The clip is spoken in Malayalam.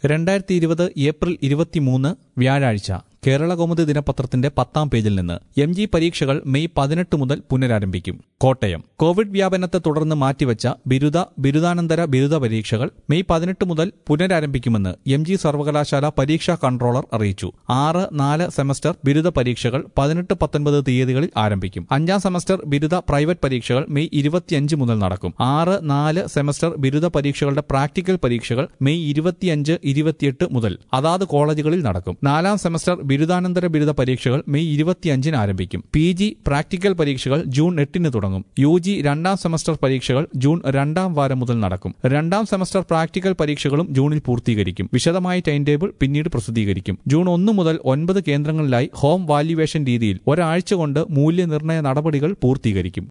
രണ്ടായിരത്തി ഇരുപത് ഏപ്രിൽ ഇരുപത്തിമൂന്ന് വ്യാഴാഴ്ച കേരള കൗമുദി ദിനപത്രത്തിന്റെ പത്താം പേജിൽ നിന്ന് എം ജി പരീക്ഷകൾ മെയ് പതിനെട്ട് മുതൽ പുനരാരംഭിക്കും കോട്ടയം കോവിഡ് വ്യാപനത്തെ തുടർന്ന് മാറ്റിവെച്ച ബിരുദ ബിരുദാനന്തര ബിരുദ പരീക്ഷകൾ മെയ് പതിനെട്ട് മുതൽ പുനരാരംഭിക്കുമെന്ന് എം ജി സർവകലാശാല പരീക്ഷാ കൺട്രോളർ അറിയിച്ചു ആറ് നാല് സെമസ്റ്റർ ബിരുദ പരീക്ഷകൾ പതിനെട്ട് പത്തൊൻപത് തീയതികളിൽ ആരംഭിക്കും അഞ്ചാം സെമസ്റ്റർ ബിരുദ പ്രൈവറ്റ് പരീക്ഷകൾ മെയ് ഇരുപത്തിയഞ്ച് മുതൽ നടക്കും ആറ് നാല് സെമസ്റ്റർ ബിരുദ പരീക്ഷകളുടെ പ്രാക്ടിക്കൽ പരീക്ഷകൾ മെയ് ഇരുപത്തിയഞ്ച് ഇരുപത്തിയെട്ട് മുതൽ അതാത് കോളേജുകളിൽ നടക്കും നാലാം സെമസ്റ്റർ ബിരുദാനന്തര ബിരുദ പരീക്ഷകൾ മെയ് ഇരുപത്തിയഞ്ചിന് ആരംഭിക്കും പി ജി പ്രാക്ടിക്കൽ പരീക്ഷകൾ ജൂൺ എട്ടിന് തുടങ്ങും യു ജി രണ്ടാം സെമസ്റ്റർ പരീക്ഷകൾ ജൂൺ രണ്ടാം വാരം മുതൽ നടക്കും രണ്ടാം സെമസ്റ്റർ പ്രാക്ടിക്കൽ പരീക്ഷകളും ജൂണിൽ പൂർത്തീകരിക്കും വിശദമായ ടൈം ടേബിൾ പിന്നീട് പ്രസിദ്ധീകരിക്കും ജൂൺ ഒന്ന് മുതൽ ഒൻപത് കേന്ദ്രങ്ങളിലായി ഹോം വാല്യുവേഷൻ രീതിയിൽ ഒരാഴ്ച കൊണ്ട് മൂല്യനിർണ്ണയ നടപടികൾ പൂർത്തീകരിക്കും